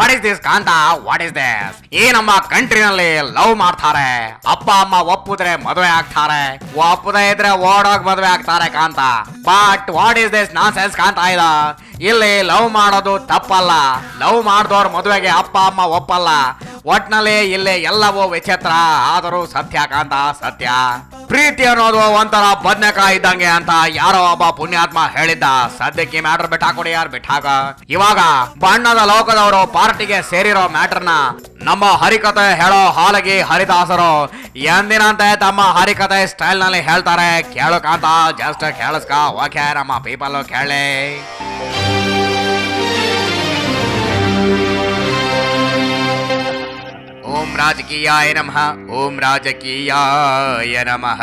What is this Kanta what is this ಈ ನಮ್ಮ ಕಂಟ್ರಿನಲ್ಲಿ love ಮಾಡ್ತಾರೆ ಅಪ್ಪ ಅಮ್ಮ ಒಪ್ಪಿದ್ರೆ ಮದುವೆ ಆಗ್ತಾರೆ ಒಪ್ಪದೇ ಇದ್ರೆ ಓಡೋಗ್ ಮದುವೆ ಆಗ್ತಾರೆ Kanta but what is this nonsense Kanta ಇದ ಇಲ್ಲಿ ಲವ್ ಮಾಡೋದು ತಪ್ಪಲ್ಲ ಲವ್ ಮಾಡ್ದವ್ರ ಮದುವೆಗೆ ಅಪ್ಪ ಅಮ್ಮ ಒಪ್ಪಲ್ಲ ಒಟ್ನಲ್ಲಿ ಇಲ್ಲಿ ಎಲ್ಲವೂ ವಿಚಿತ್ರ ಆದರೂ ಸತ್ಯ ಕಾಂತ ಸತ್ಯ ಪ್ರೀತಿ ಅನ್ನೋದು ಒಂಥರ ಬದ್ನೆಕಾಯಿ ಇದ್ದಂಗೆ ಅಂತ ಯಾರೋ ಒಬ್ಬ ಪುಣ್ಯಾತ್ಮ ಹೇಳಿದ್ದ ಸದ್ಯಕ್ಕೆ ಮ್ಯಾಟರ್ ಬಿಟ್ಟಾಕೊಡಿ ಯಾರು ಬಿಟ್ಟಾಗ ಇವಾಗ ಬಣ್ಣದ ಲೋಕದವರು ಪಾರ್ಟಿಗೆ ಸೇರಿರೋ ಮ್ಯಾಟರ್ನ ನಮ್ಮ ಹರಿಕತೆ ಹೇಳೋ ಹಾಲಗಿ ಹರಿದಾಸರು ಎಂದಿನಂತೆ ತಮ್ಮ ಹರಿಕತೆ ಸ್ಟೈಲ್ ನಲ್ಲಿ ಹೇಳ್ತಾರೆ ಕೇಳೋಕಂತ ಜಸ್ಟ್ ಕೇಳಿಸ್ಕ ಓಕೆ ನಮ್ಮ ಪೀಪಲ್ ಕೇಳಿ ಓಂ ರಾಜಕೀಯಾಯ ನಮಃ ಓಂ ರಾಜಕೀಯಾಯ ನಮಃ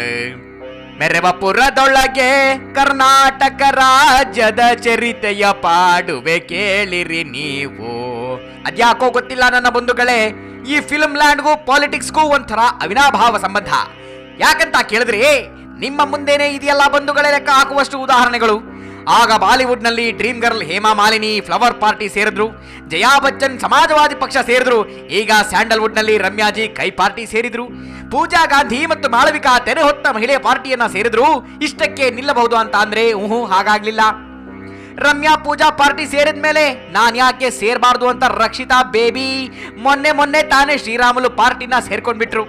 ಮೆರವಪುರದೊಳಗೆ ಕರ್ನಾಟಕ ರಾಜ್ಯದ ಚರಿತೆಯ ಪಾಡುವೆ ಕೇಳಿರಿ ನೀವು ಅದ್ಯಾಕೋ ಗೊತ್ತಿಲ್ಲ ನನ್ನ ಬಂಧುಗಳೇ ಈ ಫಿಲ್ಮ್ ಲ್ಯಾಂಡ್ಗೂ ಪಾಲಿಟಿಕ್ಸ್ಗೂ ಒಂಥರ ಅವಿನಾಭಾವ ಸಂಬಂಧ ಯಾಕಂತ ಕೇಳಿದ್ರಿ ನಿಮ್ಮ ಮುಂದೆನೆ ಇದೆಯಲ್ಲ ಬಂಧುಗಳೇ ಲೆಕ್ಕ ಹಾಕುವಷ್ಟು ಉದಾಹರಣೆಗಳು ಆಗ ಬಾಲಿವುಡ್ ನಲ್ಲಿ dream girl Hema Malini flower party ಸೇರಿದ್ರು ಜಯಾ ಬಚ್ಚನ್ ಸಮಾಜವಾದಿ ಪಕ್ಷ ಸೇರಿದ್ರು ಈಗ ಸ್ಯಾಂಡಲ್ವುಡ್ ನಲ್ಲಿ ರಮ್ಯಾಜಿ ಕೈ ಪಾರ್ಟಿ ಸೇರಿದ್ರು ಪೂಜಾ ಗಾಂಧಿ ಮತ್ತು ಮಾಳವಿಕಾ ತೆರೆ ಹೊತ್ತ ಮಹಿಳೆ ಪಾರ್ಟಿಯನ್ನ ಸೇರಿದ್ರು ಇಷ್ಟಕ್ಕೆ ನಿಲ್ಲಬಹುದು ಅಂತ ಅಂದ್ರೆ ಊಹು ಹಾಗಾಗ್ಲಿಲ್ಲ ರಮ್ಯಾ ಪೂಜಾ ಪಾರ್ಟಿ ಸೇರಿದ ಮೇಲೆ ನಾನ್ ಯಾಕೆ ಸೇರ್ಬಾರ್ದು ಅಂತ ರಕ್ಷಿತಾ ಬೇಬಿ ಮೊನ್ನೆ ಮೊನ್ನೆ ತಾನೇ ಶ್ರೀರಾಮುಲು ಪಾರ್ಟಿನ ಸೇರ್ಕೊಂಡ್ಬಿಟ್ರು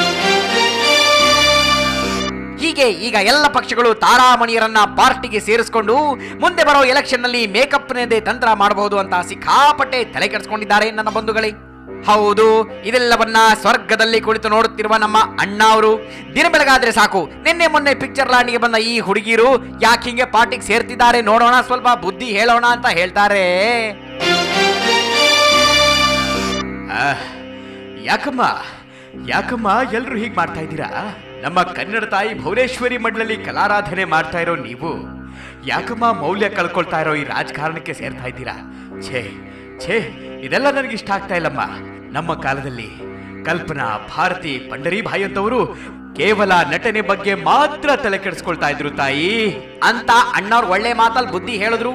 ಹೀಗೆ ಈಗ ಎಲ್ಲ ಪಕ್ಷಗಳು ತಾರಾಮಣಿಯರನ್ನ ಪಾರ್ಟಿಗೆ ಸೇರಿಸಿಕೊಂಡು ಮುಂದೆ ಬರೋ ಎಲೆಕ್ಷನ್ ನಲ್ಲಿ ಮೇಕಪ್ ನೇದೆ ತಂತ್ರ ಮಾಡಬಹುದು ಅಂತ ಸಿಕ್ಕಾಪಟ್ಟೆ ತಲೆ ಕೆಡಿಸ್ಕೊಂಡಿದ್ದಾರೆ ನನ್ನ ಬಂಧುಗಳೇ ಹೌದು ಇದೆಲ್ಲವನ್ನ ಸ್ವರ್ಗದಲ್ಲಿ ಕುಳಿತು ನೋಡುತ್ತಿರುವ ನಮ್ಮ ಅಣ್ಣ ಅವರು ದಿನ ಬೆಳಗಾದ್ರೆ ಸಾಕು ನಿನ್ನೆ ಮೊನ್ನೆ ಪಿಕ್ಚರ್ ಲ್ಯಾಂಡ್ಗೆ ಬಂದ ಈ ಹುಡುಗಿರು ಯಾಕೆ ಹಿಂಗೆ ಪಾರ್ಟಿಗೆ ಸೇರ್ತಿದ್ದಾರೆ ನೋಡೋಣ ಸ್ವಲ್ಪ ಬುದ್ಧಿ ಹೇಳೋಣ ಅಂತ ಹೇಳ್ತಾರೆ ಆಹ್, ಯಾಕಮ್ಮ ಯಾಕಮ್ಮ ಎಲ್ರು ಹೀಗೆ ಮಾಡ್ತಾ ಇದ್ದೀರಾ ನಮ್ಮ ಕನ್ನಡ ತಾಯಿ ಭುವನೇಶ್ವರಿ ಮಡ್ಲಲ್ಲಿ ಕಲಾರಾಧನೆ ಮಾಡ್ತಾ ಇರೋ ನೀವು ಯಾಕಮ್ಮ ಮೌಲ್ಯ ಕಳ್ಕೊಳ್ತಾ ಇರೋ ಈ ರಾಜಕಾರಣಕ್ಕೆ ಸೇರ್ತಾ ಇದ್ದೀರಾ ಛೇ ಛೇ ಇದೆಲ್ಲ ನನಗೆ ಇಷ್ಟ ಆಗ್ತಾ ಇಲ್ಲಮ್ಮ ನಮ್ಮ ಕಾಲದಲ್ಲಿ ಕಲ್ಪನಾ ಭಾರತಿ ಪಂಡರಿಭಾಯಿ ಅಂತವರು ಕೇವಲ ನಟನೆ ಬಗ್ಗೆ ಮಾತ್ರ ತಲೆ ಕೆಡಿಸ್ಕೊಳ್ತಾ ಇದ್ರು ತಾಯಿ ಅಂತ ಅಣ್ಣವ್ರು ಒಳ್ಳೆ ಮಾತಲ್ಲಿ ಬುದ್ಧಿ ಹೇಳಿದ್ರು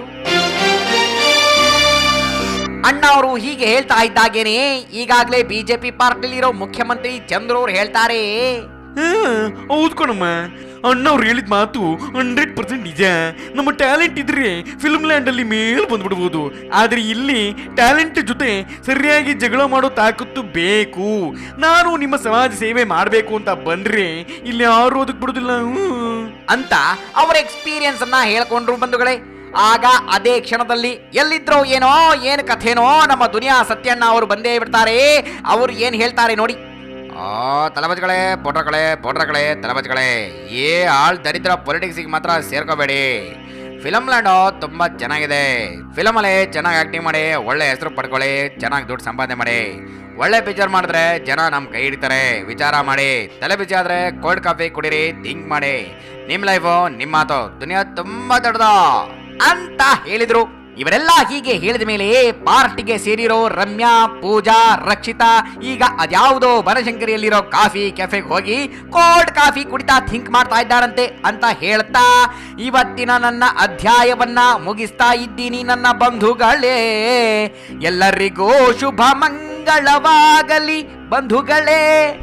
ಅಣ್ಣ ಅವರು ಹೀಗೆ ಹೇಳ್ತಾ ಇದ್ದಾಗೇನೆ ಈಗಾಗಲೇ ಬಿಜೆಪಿ ಪಾರ್ಟಿಲಿರೋ ಮುಖ್ಯಮಂತ್ರಿ ಚಂದ್ರು ಅವ್ರು ಹೇಳ್ತಾರೆ ಹೌದು ಕಣಮ್ಮ ಅಣ್ಣವ್ರು ಹೇಳಿದ ಮಾತು ಹಂಡ್ರೆಡ್ ಪರ್ಸೆಂಟ್ ನಿಜ ನಮ್ಮ ಟ್ಯಾಲೆಂಟ್ ಇದ್ರೆ ಫಿಲ್ಮ್ ಲ್ಯಾಂಡ್ ಅಲ್ಲಿ ಮೇಲ್ ಬಂದ್ಬಿಡ್ಬೋದು ಆದ್ರೆ ಇಲ್ಲಿ ಟ್ಯಾಲೆಂಟ್ ಜೊತೆ ಸರಿಯಾಗಿ ಜಗಳ ಮಾಡೋ ತಾಕತ್ತು ಬೇಕು ನಾನು ನಿಮ್ಮ ಸಮಾಜ ಸೇವೆ ಮಾಡಬೇಕು ಅಂತ ಬಂದ್ರೆ ಇಲ್ಲಿ ಯಾರು ಅದಕ್ಕೆ ಬಿಡುದಿಲ್ಲ ಹ್ಮ್. ಅಂತ ಅವರ ಎಕ್ಸ್ಪೀರಿಯನ್ಸ್ ಅನ್ನ ಹೇಳ್ಕೊಂಡ್ರು ಬಂಧುಗಳೇ ಆಗ ಅದೇ ಕ್ಷಣದಲ್ಲಿ ಎಲ್ಲಿದ್ರೋ ಏನೋ ಏನ್ ಕಥೆನೋ ನಮ್ಮ ದುನಿಯಾ ಸತ್ಯಣ್ಣ ಅವರು ಬಂದೇ ಬಿಡ್ತಾರೆ ಅವ್ರು ಏನ್ ಹೇಳ್ತಾರೆ ನೋಡಿ ಆ ತಲಬಜ್ಗಳೇ ಪೊಟ್ರಗಳೇ ಪೊಟ್ರಗಳೇ ತಲಬಜ್ಗಳೇ ಏ ಆಳ್ ದರಿದ್ರ ಪೊಲಿಟಿಕ್ಸಿಗೆ ಮಾತ್ರ ಸೇರ್ಕೋಬೇಡಿ ಫಿಲಮ್ ಲ್ಯಾಂಡು ತುಂಬ ಚೆನ್ನಾಗಿದೆ ಫಿಲಮಲ್ಲಿ ಚೆನ್ನಾಗಿ ಆಕ್ಟಿಂಗ್ ಮಾಡಿ ಒಳ್ಳೆ ಹೆಸರು ಪಡ್ಕೊಳ್ಳಿ ಚೆನ್ನಾಗಿ ದುಡ್ಡು ಸಂಪಾದನೆ ಮಾಡಿ ಒಳ್ಳೆ ಪಿಕ್ಚರ್ ಮಾಡಿದ್ರೆ ಜನ ನಮ್ಮ ಕೈ ಹಿಡಿತಾರೆ ವಿಚಾರ ಮಾಡಿ ತಲೆ ಬಿಸಿ ಆದ್ರೆ ಕೋಲ್ಡ್ ಕಾಫಿ ಕುಡೀರಿ ಥಿಂಕ್ ಮಾಡಿ ನಿಮ್ಮ ಲೈಫು ನಿಮ್ಮ ಮಾತು ದುನಿಯಾ ತುಂಬಾ ದೊಡ್ಡದು ಅಂತ ಹೇಳಿದ್ರು ಇವರೆಲ್ಲ ಹೀಗೆ ಹೇಳಿದ ಮೇಲೆ ಪಾರ್ಟಿಗೆ ಸೇರಿರೋ ರಮ್ಯಾ ಪೂಜಾ ರಕ್ಷಿತಾ ಈಗ ಅದ್ಯಾವುದೋ ಬನಶಂಕರಿಯಲ್ಲಿರೋ ಕಾಫಿ ಕೆಫೆಗೆ ಹೋಗಿ ಕೋಲ್ಡ್ ಕಾಫಿ ಕುಡಿತಾ ಥಿಂಕ್ ಮಾಡ್ತಾ ಇದ್ದಾರಂತೆ ಅಂತ ಹೇಳ್ತಾ ಇವತ್ತಿನ ನನ್ನ ಅಧ್ಯಾಯವನ್ನ ಮುಗಿಸ್ತಾ ಇದ್ದೀನಿ ನನ್ನ ಬಂಧುಗಳೇ ಎಲ್ಲರಿಗೂ ಶುಭ ಮಂಗಳವಾಗಲಿ ಬಂಧುಗಳೇ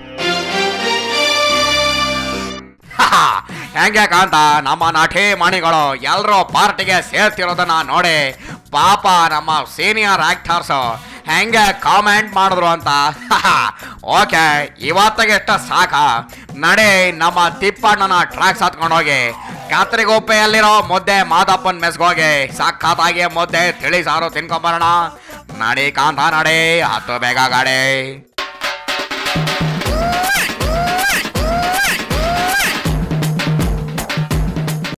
ಹೆಂಗೆ ಕಾಂತ ನಮ್ಮ ನಟೇ ಮಣಿಗಳು ಎಲ್ಲರೂ ಪಾರ್ಟಿಗೆ ಸೇರ್ತಿರೋದನ್ನ ನೋಡಿ ಪಾಪ ನಮ್ಮ ಸೀನಿಯರ್ ಆಕ್ಟರ್ಸ್ ಹೆಂಗೆ ಕಾಮೆಂಟ್ ಮಾಡಿದ್ರು ಅಂತ ಓಕೆ ಇವತ್ತಿಗೆ ಎಷ್ಟ ಸಾಕ ನಡೆ ನಮ್ಮ ತಿಪ್ಪಣ್ಣನ ಟ್ರ್ಯಾಕ್ಸ್ ಹತ್ಕೊಂಡೋಗಿ ಕಾತ್ರಿಗೊಪ್ಪೆಯಲ್ಲಿರೋ ಮುದ್ದೆ ಮಾದಪ್ಪನ ಮೆಸ್ಗೋಗಿ ಸಖತ್ತಾಗಿ ಮುದ್ದೆ ತಿಳಿ ಸಾರು ತಿನ್ಕೊಂಬರೋಣ ನಡಿ ಕಾಂತ ನಡೆ ಹತ್ತು ಬೇಗ ಗಾಡಿ